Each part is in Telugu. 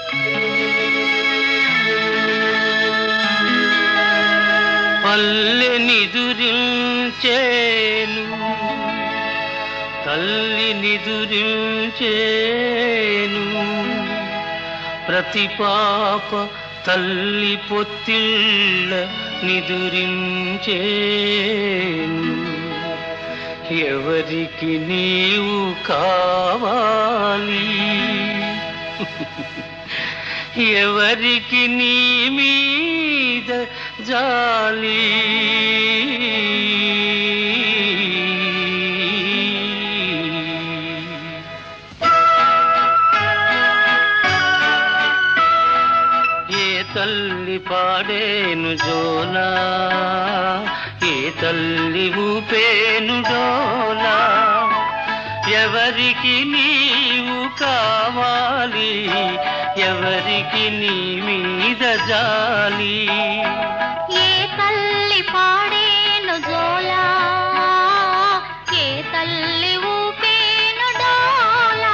పల్లె నిదురించేను తల్లి నిదురించేను ప్రతి పాప తల్లి పొత్తిళ్ళ నిదురించేను ఎవరికి నీవు కావాలి ఎవరికి నీ మీద జాలి ఏ తల్లి పాడేను జోలా ఏ తల్లి ఊపేను డోలా ఎవరికి నీవు కావాలి ఎవరికి నీ మీద జాలి ఏ తల్లి పాడేను జోలా ఏ తల్లి ఊపేను డోలా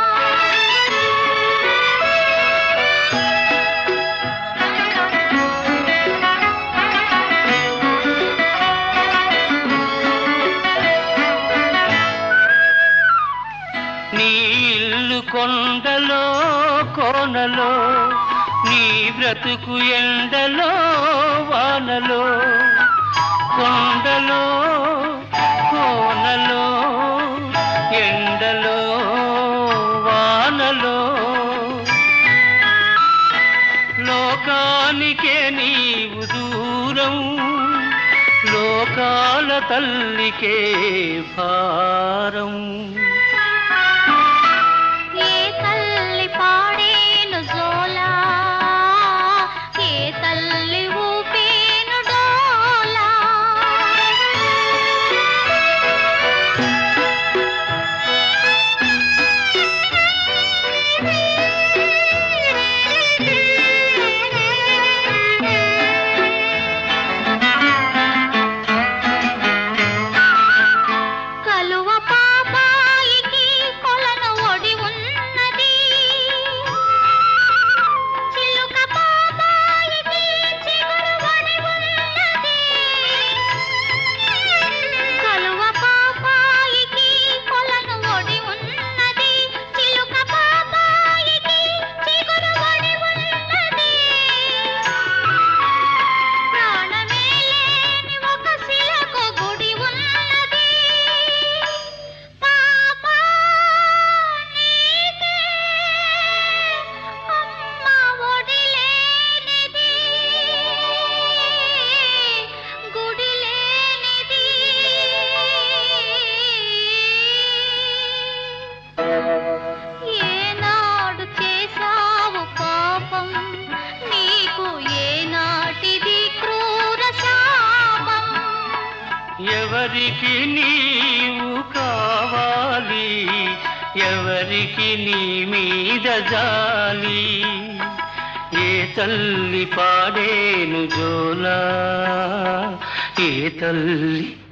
నీ ఇల్లు కొండలో కోనలో నీ బ్రతుకు ఎండలో వానలో కొండలో కోనలో ఎండలో వానలో లోకానికే నీవు దూరం లోకాల తల్లికే భారం ఏ తల్లి పాడేను జోలా ఏ తల్లి ఊపేను డోలా కలువ పాపాయికి కొలను ఒడి ఉన్నది చిలుక పాపాయికి చిగురు ఒడి ఉన్నది కలువ పాపాయికి కొలను ఒడి ఉన్నది చిలుక పాపాయికి చిగురు ఒడి ఉన్నది ప్రాణమే లేని ఒక శిలకు గుడి ఉన్నది పాపా నీకే అమ్మ ఒడి లేనిది గుడి లేనిది ఏనాడు చేసావు పాపం నీకు ఏనాటిది క్రూర శాపం ఎవరికి నీవు కావాలి ఎవరికి నీ మీద జాలి ఏ తల్లి పాడేను జోలా ఏ తల్లి